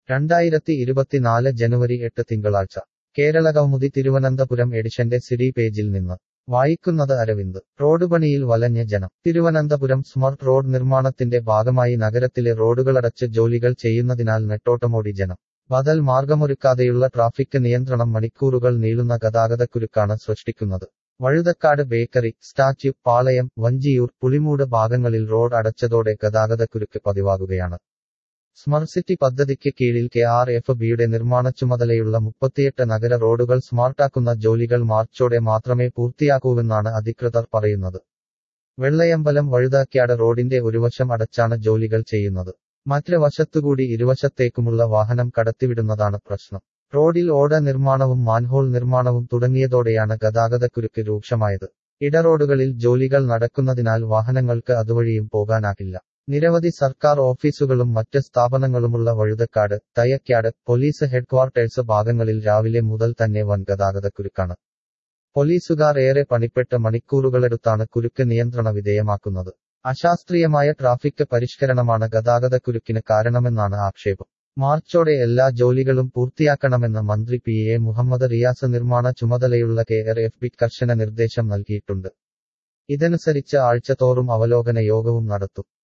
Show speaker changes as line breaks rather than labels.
രണ്ടായിരത്തി ഇരുപത്തിനാല് ജനുവരി എട്ട് തിങ്കളാഴ്ച കേരള കൗമുദി തിരുവനന്തപുരം എഡിഷന്റെ സിഡി പേജിൽ നിന്ന് വായിക്കുന്നത് അരവിന്ദ് റോഡ് പണിയിൽ വലഞ്ഞ ജനം തിരുവനന്തപുരം സ്മാർട്ട് റോഡ് നിർമ്മാണത്തിന്റെ ഭാഗമായി നഗരത്തിലെ റോഡുകളടച്ച് ജോലികൾ ചെയ്യുന്നതിനാൽ നെട്ടോട്ടമോടി ജനം ബദൽ മാർഗമൊരുക്കാതെയുള്ള ട്രാഫിക് നിയന്ത്രണം മണിക്കൂറുകൾ നീളുന്ന ഗതാഗതക്കുരുക്കാണ് സൃഷ്ടിക്കുന്നത് വഴുതക്കാട് ബേക്കറി സ്റ്റാച്യു പാളയം വഞ്ചിയൂർ പുളിമൂട് ഭാഗങ്ങളിൽ റോഡ് അടച്ചതോടെ ഗതാഗതക്കുരുക്ക് പതിവാകുകയാണ് സ്മാർട്ട് സിറ്റി പദ്ധതിക്ക് കീഴിൽ കെ ആർ എഫ് ബിയുടെ നിർമ്മാണ ചുമതലയുള്ള മുപ്പത്തിയെട്ട് നഗര റോഡുകൾ സ്മാർട്ടാക്കുന്ന ജോലികൾ മാർച്ചോടെ മാത്രമേ പൂർത്തിയാക്കൂവെന്നാണ് അധികൃതർ പറയുന്നത് വെള്ളയമ്പലം വഴുതാക്യാട് റോഡിന്റെ ഒരുവശം അടച്ചാണ് ജോലികൾ ചെയ്യുന്നത് മറ്റു വശത്തുകൂടി ഇരുവശത്തേക്കുമുള്ള വാഹനം കടത്തിവിടുന്നതാണ് പ്രശ്നം റോഡിൽ ഓട നിർമ്മാണവും മാൻഹോൾ നിർമ്മാണവും തുടങ്ങിയതോടെയാണ് ഗതാഗതക്കുരുക്ക് രൂക്ഷമായത് ഇടറോഡുകളിൽ ജോലികൾ നടക്കുന്നതിനാൽ വാഹനങ്ങൾക്ക് അതുവഴിയും പോകാനാകില്ല നിരവധി സർക്കാർ ഓഫീസുകളും മറ്റ് സ്ഥാപനങ്ങളുമുള്ള വഴുതക്കാട് തയക്കാട് പോലീസ് ഹെഡ്ക്വാർട്ടേഴ്സ് ഭാഗങ്ങളിൽ രാവിലെ മുതൽ തന്നെ വൻ ഗതാഗതക്കുരുക്കാണ് പോലീസുകാർ ഏറെ പണിപ്പെട്ട് മണിക്കൂറുകളെടുത്താണ് കുരുക്ക് നിയന്ത്രണ വിധേയമാക്കുന്നത് അശാസ്ത്രീയമായ ട്രാഫിക് പരിഷ്കരണമാണ് ഗതാഗതക്കുരുക്കിന് കാരണമെന്നാണ് ആക്ഷേപം മാർച്ചോടെ എല്ലാ ജോലികളും പൂർത്തിയാക്കണമെന്ന് മന്ത്രി പി എ മുഹമ്മദ് റിയാസ് നിർമ്മാണ ചുമതലയുള്ള കെ ആർ എഫ് ബി കർശന നിർദ്ദേശം നൽകിയിട്ടുണ്ട് ഇതനുസരിച്ച് ആഴ്ചതോറും അവലോകന യോഗവും നടത്തും